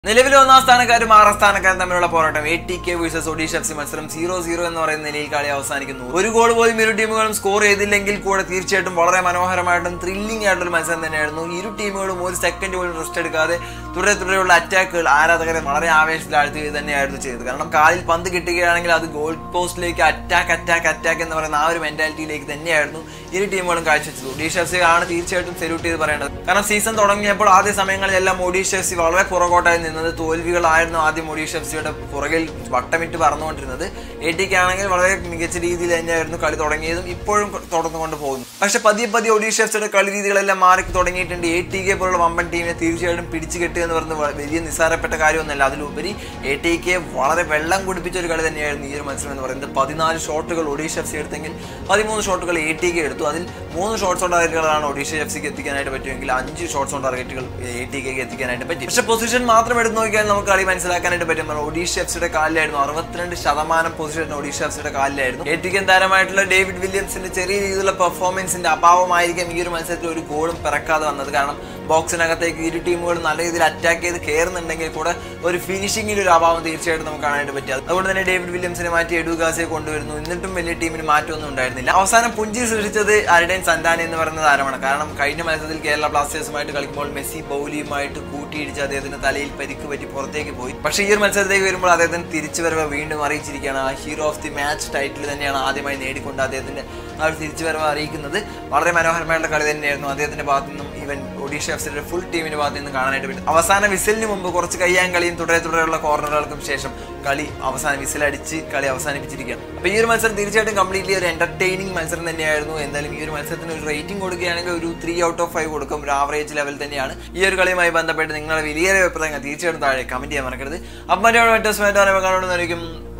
നിലവിലെ ഒന്നാം സ്ഥാനക്കാരും ആറാം സ്ഥാനക്കാരും തമ്മിലുള്ള പോരാട്ടം A T K versus Odisha F C മത്സരം സീറോ സീറോ എന്ന് പറയുന്ന നിലയിൽ കളി അവസാനിക്കുന്നു ഒരു ഗോൾ പോലും ഇരു ടീമുകളും സ്കോർ ചെയ്തില്ലെങ്കിൽ കൂടെ തീർച്ചയായിട്ടും വളരെ മനോഹരമായിട്ടും ത്രില്ലിംഗ് ആയിട്ടുള്ള ഒരു മത്സരം തന്നെയായിരുന്നു ഇരു ടീമുകളും ഒരു സെക്കൻഡ് പോലും റെസ്റ്റ് എടുക്കാതെ തുടരെ തുടരെയുള്ള അറ്റാക്കുകൾ ആരാധകരെ വളരെ ആവേശത്തിലാഴ്ത്തുക തന്നെയായിരുന്നു ചെയ്തത് കാരണം കാലിൽ പന്ത് കിട്ടുകയാണെങ്കിൽ അത് ഗോൾ പോസ്റ്റിലേക്ക് അറ്റാക്ക് അറ്റാക്ക് അറ്റാക്ക് എന്ന് പറയുന്ന ആ ഒരു മെന്റാലിറ്റിയിലേക്ക് തന്നെയായിരുന്നു ഇരു ടീമുകളും കാഴ്ചവെച്ചത് ഒഡീഷ എഫ് സി ആണ് തീർച്ചയായിട്ടും സെല്യൂട്ട് ചെയ്ത് പറയേണ്ടത് കാരണം സീസൺ തുടങ്ങിയപ്പോൾ ആദ്യ സമയങ്ങളിലെല്ലാം ഒഡീഷ എഫ് സി വളരെ പുറകോട്ടായി നിന്നത് തോൽവികളായിരുന്നു ആദ്യം ഒഡീഷ എഫ് സിയുടെ പുറകിൽ വട്ടമിട്ട് പറന്നുകൊണ്ടിരുന്നത് എ ടിക്ക് ആണെങ്കിൽ വളരെ മികച്ച രീതിയിൽ തന്നെയായിരുന്നു കളി തുടങ്ങിയതും ഇപ്പോഴും തുടർന്നുകൊണ്ട് പോകുന്നു പക്ഷെ പതിയെ പതിയെ ഒഡീഷ എഫ് സിയുടെ കളി രീതികളെല്ലാം മാറി തുടങ്ങിയിട്ടുണ്ട് എ ടി കെ പോലുള്ള വമ്പൻ ടീമിനെ തീർച്ചയായിട്ടും പിടിച്ചു കെട്ടുക എന്ന് പറയുന്നത് വ- വലിയ നിസ്സാരപ്പെട്ട കാര്യമൊന്നുമല്ല അതിലുപരി എ ടി കെ വളരെ വെള്ളം കുടിപ്പിച്ച ഒരു കളി തന്നെയായിരുന്നു ഈ ഒരു മത്സരം എന്ന് പറയുന്നത് പതിനാല് ഷോട്ടുകൾ ഒഡീഷ എഫ് സി എടുത്തെങ്കിൽ പതിമൂന്ന് ഷോട്ടുകൾ എ ടി കെ എടുത്തു അതിൽ മൂന്ന് ഷോട്ട്സ് ഓൺ ടാർഗറ്റുകളാണ് ഒഡീഷ എഫ് സിക്ക് എത്തിക്കാനായിട്ട് പറ്റുമെങ്കിൽ അഞ്ച് ഷോട്ട്സ് ഓൺ ടാർഗറ്റുകൾ എ ടി കെക്ക് എത്തിക്കാനായിട്ട് പറ്റി പക്ഷെ പൊസിഷൻ മാത്രം എടുത്ത് നോക്കിയാൽ നമുക്ക് കളി മനസ്സിലാക്കാനായിട്ട് പറ്റും കാരണം ഒഡീഷ എഫ് സിയുടെ കാലിലായിരുന്നു അറുപത്തിരണ്ട് ശതമാനം പൊസിഷൻ ഒഡീഷ എഫ് സിയുടെ കാലിലായിരുന്നു എ ടി കെ താരമായിട്ടുള്ള ഡേവിഡ് വില്യംസിന്റെ ചെറിയ രീതിയിലുള്ള പെർഫോമൻസിന്റെ അഭാവമായിരിക്കാം ഈ ഒരു മത്സരത്തിൽ ഒരു ഗോളും പിറക്കാതെ വന്നത് കാരണം ബോക്സിനകത്തേക്ക് ഇരു ടീമുകളും നല്ല രീതിയിൽ അറ്റാക്ക് ചെയ്ത് കയറുന്നുണ്ടെങ്കിൽ കൂടെ ഒരു ഫിനിഷിംഗിൽ ഒരു അഭാവം തീർച്ചയായിട്ടും നമുക്ക് കാണാനായിട്ട് പറ്റി അതുകൊണ്ട് തന്നെ ഡേവിഡ് വില്യംസിനെ മാറ്റി എഡുഗാസിയെ കൊണ്ടുവരുന്നു എന്നിട്ടും വലിയ ടീമിന് മാറ്റമൊന്നും ഉണ്ടായിരുന്നില്ല അവസാനം പുഞ്ചി സൃഷ്ടിച്ചത് അരുടൻ സന്താനി എന്ന് പറയുന്ന താരമാണ് കാരണം കഴിഞ്ഞ മത്സരത്തിൽ കേരള ബ്ലാസ്റ്റേഴ്സുമായിട്ട് കളിക്കുമ്പോൾ മെസ്സി ബൗലിയുമായിട്ട് കൂട്ടിയിടിച്ച് അദ്ദേഹത്തിന്റെ തലയിൽ പരിക്ക് പറ്റി പുറത്തേക്ക് പോയി പക്ഷേ ഈ ഒരു മത്സരത്തേക്ക് വരുമ്പോൾ അദ്ദേഹത്തിന് തിരിച്ചു വരവ് വീണ്ടും അറിയിച്ചിരിക്കുകയാണ് ആ hero of the match title തന്നെയാണ് ആദ്യമായി നേടിക്കൊണ്ട് അദ്ദേഹത്തിന്റെ ആ ഒരു തിരിച്ചു വരവ് അറിയിക്കുന്നത് വളരെ മനോഹരമായിട്ടുള്ള കളി തന്നെയായിരുന്നു അദ്ദേഹത്തിന്റെ ഭാഗത്തു നിന്നും ഈവൻ ഒഡീഷ എഫ് സിയുടെ ഫുൾ ടീമിന്റെ ഭാഗത്തു നിന്ന് കാണാനായിട്ട് പറ്റും അവസാന വിസിലിന് മുമ്പ് കുറച്ച് കയ്യാൻ കളിയും തുടരെ തുടരെയുള്ള കോർണറുകൾക്കും ശേഷം കളി അവസാന വിസിലടിച്ച് കളി അവസാനിപ്പിച്ചിരിക്കുകയാണ് അപ്പൊ ഈ ഒരു മത്സരം തീർച്ചയായിട്ടും കംപ്ലീറ്റ്ലി ഒരു എന്റർടൈനിങ് മത്സരം തന്നെയായിരുന്നു എന്തായാലും ഈ ഒരു മത്സരത്തിന് ഒരു റേറ്റിംഗ് കൊടുക്കുകയാണെങ്കിൽ ഒരു ത്രീ ഔട്ട് ഓഫ് ഫൈവ് കൊടുക്കും ഒരു ആവറേജ് ലെവൽ തന്നെയാണ് ഈ ഒരു കളിയുമായി ബന്ധപ്പെട്ട് നിങ്ങളുടെ വലിയ അഭിപ്രായങ്ങൾ തീർച്ചയായിട്ടും താഴെ കമന്റ് ചെയ്യാൻ മറക്കരുത് അപ്പം മറ്റേ മറ്റേ സ്മാറ്റ് കാണുന്നതായിരിക്കും